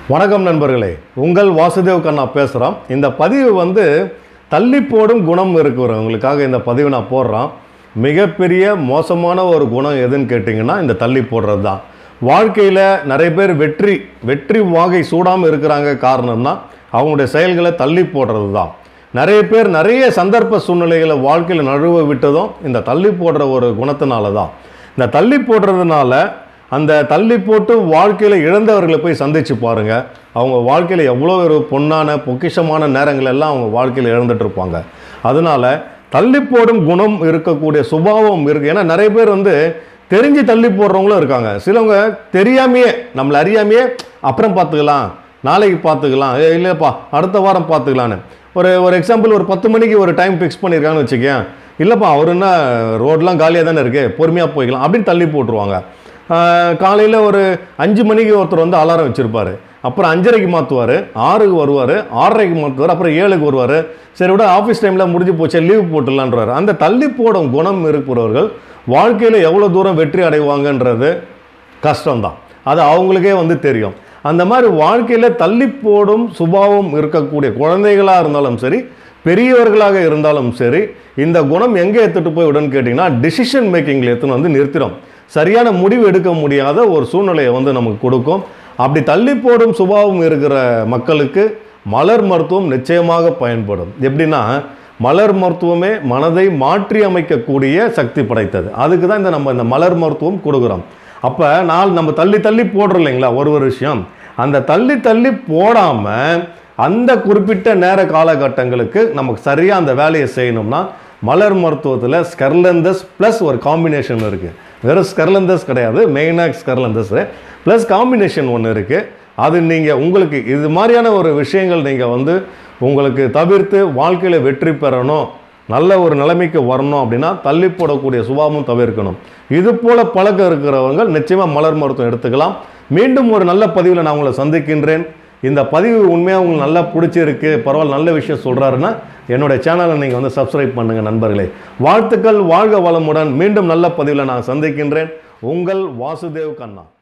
வணக்கம் நண்பர்களே உங்கள் வாசுதேவ் கண்ணா பேசுகிறோம் இந்த பதிவு வந்து தள்ளி போடும் குணம் இருக்கிறவங்களுக்காக இந்த பதிவு நான் போடுறோம் மிகப்பெரிய மோசமான ஒரு குணம் எதுன்னு கேட்டிங்கன்னா இந்த தள்ளி போடுறது தான் வாழ்க்கையில் நிறைய பேர் வெற்றி வெற்றி வாகை சூடாமல் இருக்கிறாங்க காரணம்னா அவங்களுடைய செயல்களை தள்ளி போடுறது தான் நிறைய பேர் நிறைய சந்தர்ப்ப சூழ்நிலைகளை வாழ்க்கையில் நழுவ விட்டதும் இந்த தள்ளி போடுற ஒரு குணத்தினால தான் இந்த தள்ளி போடுறதுனால அந்த தள்ளி போட்டு வாழ்க்கையில் இழந்தவர்களை போய் சந்திச்சு பாருங்க அவங்க வாழ்க்கையில் எவ்வளோ ஒரு பொன்னான பொக்கிஷமான நேரங்கள் எல்லாம் அவங்க வாழ்க்கையில் இழந்துட்டு இருப்பாங்க அதனால தள்ளி போடும் குணம் இருக்கக்கூடிய சுபாவம் இருக்கு ஏன்னா நிறைய பேர் வந்து தெரிஞ்சு தள்ளி போடுறவங்களும் இருக்காங்க சிலவங்க தெரியாமையே நம்மளை அறியாமையே அப்புறம் பார்த்துக்கலாம் நாளைக்கு பார்த்துக்கலாம் ஏ இல்லைப்பா அடுத்த வாரம் பார்த்துக்கலான்னு ஒரு ஒரு எக்ஸாம்பிள் ஒரு பத்து மணிக்கு ஒரு டைம் ஃபிக்ஸ் பண்ணியிருக்காங்கன்னு வச்சுக்கேன் இல்லைப்பா அவர் என்ன ரோடெலாம் காலியாக தானே இருக்குது பொறுமையாக போய்க்கலாம் அப்படின்னு தள்ளி போட்டுருவாங்க காலையில் ஒரு அஞ்சு மணிக்கு ஒருத்தர் வந்து அலாரம் வச்சுருப்பார் அப்புறம் அஞ்சரைக்கு மாற்றுவார் ஆறுக்கு வருவார் ஆறரைக்கு மாற்றுவார் அப்புறம் ஏழுக்கு வருவார் சரி விட ஆஃபீஸ் டைமில் முடிஞ்சு போச்சு லீவ் போட்டுடலான்றாரு அந்த தள்ளி போடும் குணம் இருக்கிறவர்கள் வாழ்க்கையில் எவ்வளோ தூரம் வெற்றி அடைவாங்கன்றது கஷ்டம்தான் அது அவங்களுக்கே வந்து தெரியும் அந்த மாதிரி வாழ்க்கையில் தள்ளி போடும் சுபாவம் இருக்கக்கூடிய குழந்தைகளாக இருந்தாலும் சரி பெரியவர்களாக இருந்தாலும் சரி இந்த குணம் எங்கே எடுத்துகிட்டு போய் விடுன்னு கேட்டிங்கன்னா டிசிஷன் மேக்கிங்கில் எடுத்துன்னு வந்து நிறுத்திடும் சரியான முடிவு எடுக்க முடியாத ஒரு சூழ்நிலையை வந்து நமக்கு கொடுக்கும் அப்படி தள்ளி போடும் சுபாவம் இருக்கிற மக்களுக்கு மலர் மருத்துவம் நிச்சயமாக பயன்படும் எப்படின்னா மலர் மருத்துவமே மனதை மாற்றி அமைக்கக்கூடிய சக்தி படைத்தது அதுக்கு தான் இந்த நம்ம இந்த மலர் மருத்துவம் கொடுக்குறோம் அப்போ நாள் நம்ம தள்ளி தள்ளி போடுறோம் இல்லைங்களா ஒரு ஒரு விஷயம் அந்த தள்ளி தள்ளி போடாமல் அந்த குறிப்பிட்ட நேர காலகட்டங்களுக்கு நமக்கு சரியாக அந்த வேலையை செய்யணும்னா மலர் மருத்துவத்தில் ஸ்கர்லந்தஸ் ப்ளஸ் ஒரு காம்பினேஷன் இருக்குது வெறும் ஸ்கர்லந்தஸ் கிடையாது மெயினாக ஸ்கர்லந்தஸ் ப்ளஸ் காம்பினேஷன் ஒன்று இருக்குது அது நீங்கள் உங்களுக்கு இது மாதிரியான ஒரு விஷயங்கள் நீங்கள் வந்து உங்களுக்கு தவிர்த்து வாழ்க்கையில் வெற்றி பெறணும் நல்ல ஒரு நிலைமைக்கு வரணும் அப்படின்னா தள்ளி போடக்கூடிய சுபாவமும் தவிர்க்கணும் இது போல பழக்கம் இருக்கிறவங்க நிச்சயமாக மலர் மருத்துவம் எடுத்துக்கலாம் மீண்டும் ஒரு நல்ல பதிவில் நான் உங்களை சந்திக்கின்றேன் இந்த பதிவு உண்மையாக உங்களுக்கு நல்லா பிடிச்சிருக்கு பரவாயில்ல நல்ல விஷயம் சொல்கிறாருன்னா என்னோட சேனலை நீங்கள் வந்து சப்ஸ்கிரைப் பண்ணுங்கள் நண்பர்களே வாழ்த்துக்கள் வாழ்க வளமுடன் மீண்டும் நல்ல பதிவில் நான் சந்திக்கின்றேன் உங்கள் வாசுதேவ் கண்ணா